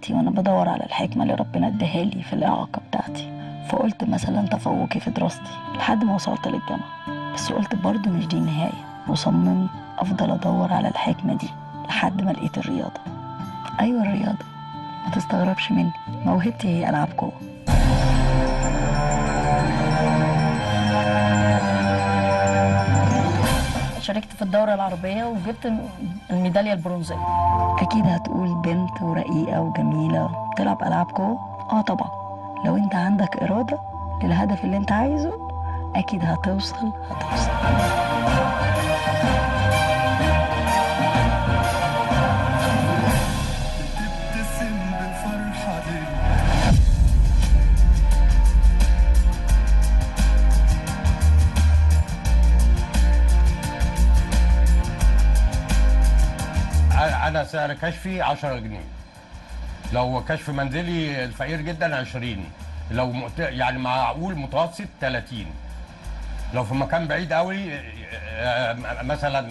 حياتي وانا بدور على الحكمه اللي ربنا اداها لي في الاعاقه بتاعتي فقلت مثلا تفوقي في دراستي لحد ما وصلت للجامعه بس قلت برضه مش دي النهايه وصممت افضل ادور على الحكمه دي لحد ما لقيت الرياضه ايوه الرياضه ما تستغربش مني موهبتي هي العاب قوه شاركت في الدورة العربية وجبت الميدالية البرونزية اكيد هتقول بنت ورقيقه وجميله بتلعب العاب قوه اه طبعا لو انت عندك اراده للهدف اللي انت عايزه اكيد هتوصل هتوصل تبتسم بالفرحة دي انا سعر كشفي 10 جنيه لو كشف منزلي الفقير جدا 20 لو مت... يعني معقول متوسط 30 لو في مكان بعيد قوي آه، مثلا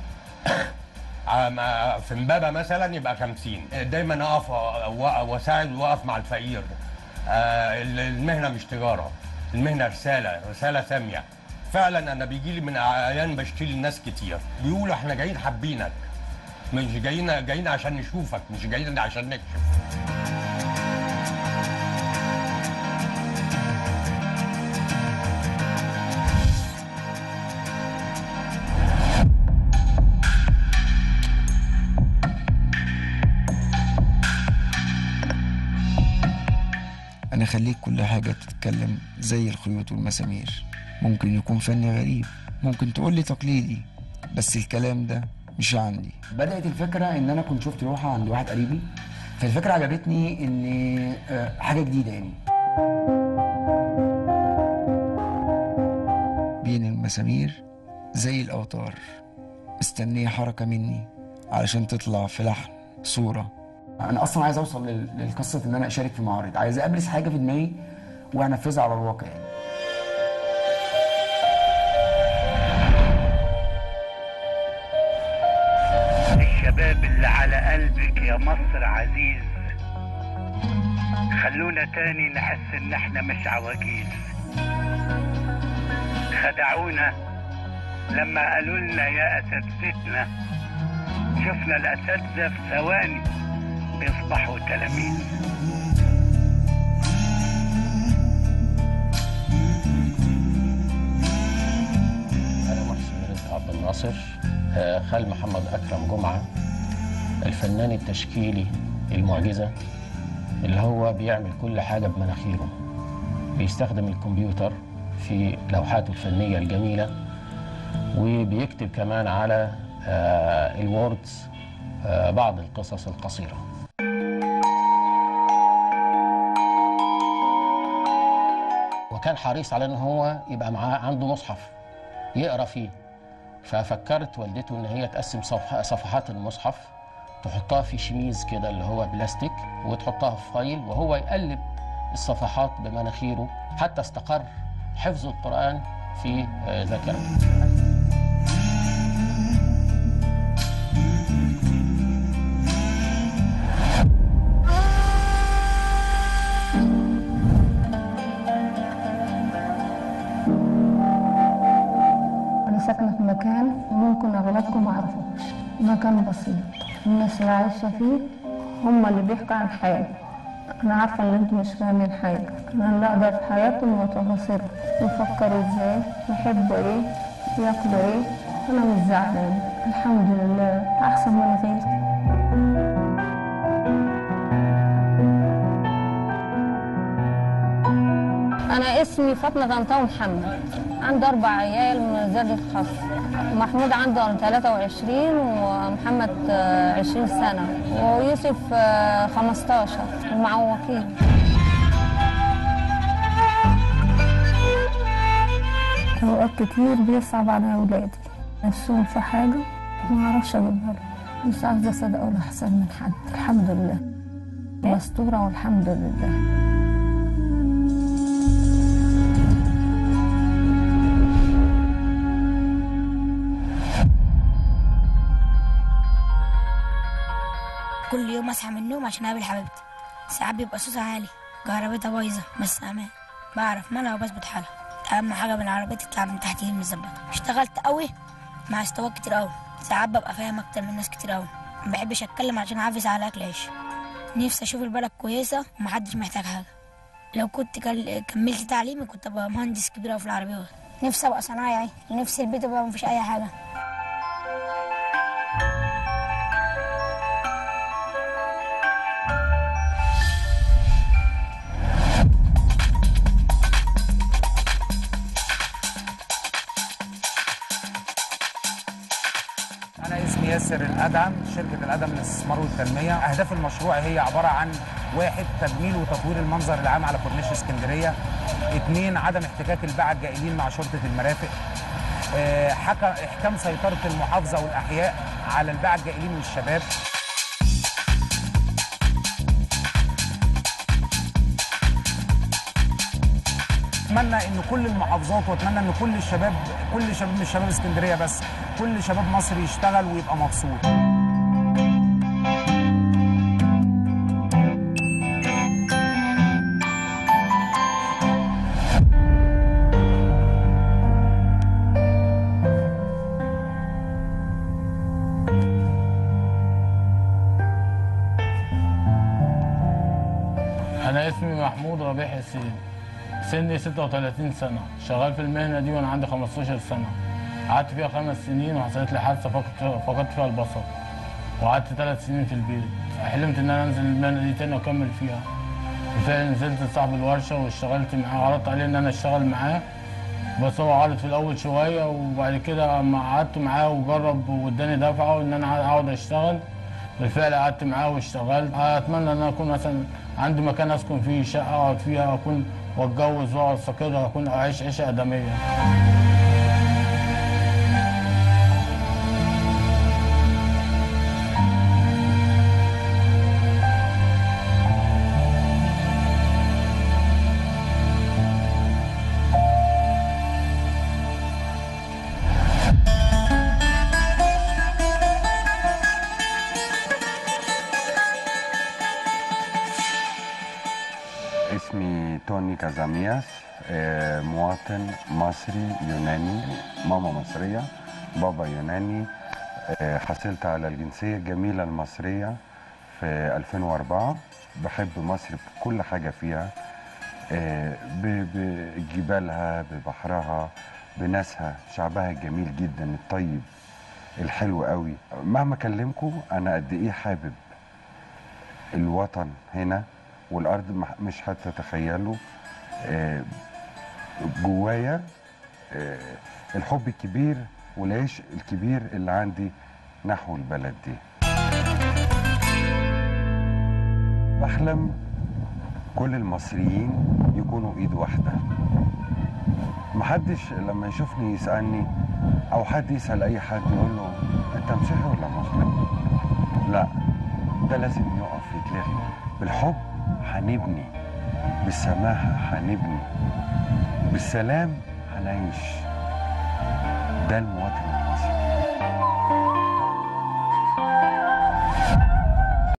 آه، في امبابه مثلا يبقى 50 دايما اقف و- واساعد واقف مع الفقير آه، المهنه مش تجاره المهنه رساله رساله ساميه فعلا انا بيجي لي من اعيان بشتري لناس كتير بيقولوا احنا جايين حابينك مش جايين جايين عشان نشوفك مش جايين عشان نكشف أنا خليك كل حاجة تتكلم زي الخيوط والمسامير ممكن يكون فني غريب ممكن تقولي تقليدي بس الكلام ده مش عندي بدأت الفكرة إن أنا كنت شفت لوحة عند واحد قريبي فالفكرة عجبتني إن آه، حاجة جديدة يعني بين المسامير زي الأوتار مستنية حركة مني علشان تطلع في لحن صورة أنا أصلا عايز أوصل لل- للقصة إن أنا أشارك في معارض عايز أبرز حاجة في دماغي وأنفذها على الواقع يعني الشباب اللي على قلبك يا مصر عزيز خلونا تاني نحس ان احنا مش عواجيز خدعونا لما قالوا لنا يا اساتذتنا شفنا الاساتذه في ثواني بيصبحوا تلاميذ أنا محسن رزق عبد الناصر آه، خال محمد أكرم جمعة الفنان التشكيلي المعجزة اللي هو بيعمل كل حاجة بمناخيره بيستخدم الكمبيوتر في لوحاته الفنية الجميلة وبيكتب كمان على آه، الووردز آه، بعض القصص القصيرة وكان حريص على ان هو يبقى معاه عنده مصحف يقرا فيه ففكرت والدته ان هي تقسم صفح- صفحات المصحف تحطها في شميز كده اللي هو بلاستيك وتحطها في فايل وهو يقلب الصفحات بمناخيره حتى استقر حفظ القرآن في آه، ذاكرته أنا ساكنة في مكان ممكن أغلبكم ما عرفوش مكان بسيط الناس اللي عايشة فيه هم اللي بيحكوا عن حياتي أنا عارفة إن أنتم مش فاهمين حاجة أنا اللي أقدر في حياتهم وتفاصيلهم يفكروا إزاي يحبوا إيه ياكلوا إيه أنا مش زعلانة الحمد لله أحسن من غيري أنا اسمي فاطمة طنطاوي محمد عندي أربع عيال من زاد الخاص محمود عنده 23 ومحمد آه، 20 سنة ويوسف آه، 15 المعوقين أوقات كتير بيصعب على أولادي نفسهم في حاجة ما أعرفش أجيبها لهم مش عايزة أصدق أقول أحسن من حد الحمد لله مستورة والحمد لله كل يوم اصحى من النوم عشان اقابل حبيبتي ساعات بيبقى صوتها عالي كهربتها بايظة بس أمان بعرف مالها وبثبت حالها أهم حاجة من عربيتي تطلع من تحت ايد متظبطة اشتغلت قوي مع استوات كتير قوي ساعات ببقى فاهم أكتر من ناس كتير قوي ما بحبش أتكلم عشان أحافظ على أكل عيش نفسي أشوف البلد كويسة ومحدش محتاج حاجة لو كنت كل- كملت تعليمي كنت أبقى مهندس كبير أوي في العربيات نفسي أبقى صنايعي نفسي البيت يبقى مفيش أي حاجة أنا اسمي ياسر الأدهم شركة الأدهم للاستثمار والتنمية أهداف المشروع هي عبارة عن واحد تجميل وتطوير المنظر العام على كورنيش اسكندرية اثنين عدم احتكاك الباعة الجائلين مع شرطة المرافق آه، حكم إحكام سيطرة المحافظة والأحياء على الباعة الجائلين والشباب اتمنى ان كل المحافظات واتمنى ان كل الشباب كل شباب مش شباب اسكندريه بس كل شباب مصر يشتغل ويبقى مبسوط أنا اسمي محمود ربيع حسين سني 36 سنة شغال في المهنة دي وأنا عندي 15 سنة قعدت فيها خمس سنين وحصلت لي حادثة فقدت فقدت فيها البصر وقعدت ثلاث سنين في البيت حلمت إن أنا أنزل المهنة دي تاني وأكمل فيها بالفعل نزلت لصاحب الورشة واشتغلت معاه عرضت عليه إن أنا أشتغل معاه بس هو عرض في الأول شوية وبعد كده أما قعدت معاه وجرب واداني دفعة إن أنا أقعد أشتغل بالفعل قعدت معاه واشتغلت اتمنى ان انا اكون مثلا عندي مكان اسكن فيه شقه اقعد فيها اكون واتجوز واقعد استقر اكون اعيش عيشه ادميه اسمي توني كازامياس آه، مواطن مصري يوناني ماما مصرية بابا يوناني آه، حصلت على الجنسية الجميلة المصرية في 2004 بحب مصر بكل حاجة فيها آه، ب- بجبالها ببحرها بناسها شعبها الجميل جدا الطيب الحلو قوي مهما اكلمكم انا قد ايه حابب الوطن هنا والارض مح- مش هتتخيلوا آه، جوايا آه، الحب الكبير والعيش الكبير اللي عندي نحو البلد دي بحلم كل المصريين يكونوا ايد واحده محدش لما يشوفني يسالني او حد يسال اي حد يقول له انت مسيحي ولا مسلم لا ده لازم يقف يتلغي بالحب هنبني بالسماحه هنبني بالسلام هنعيش ده المواطن المصري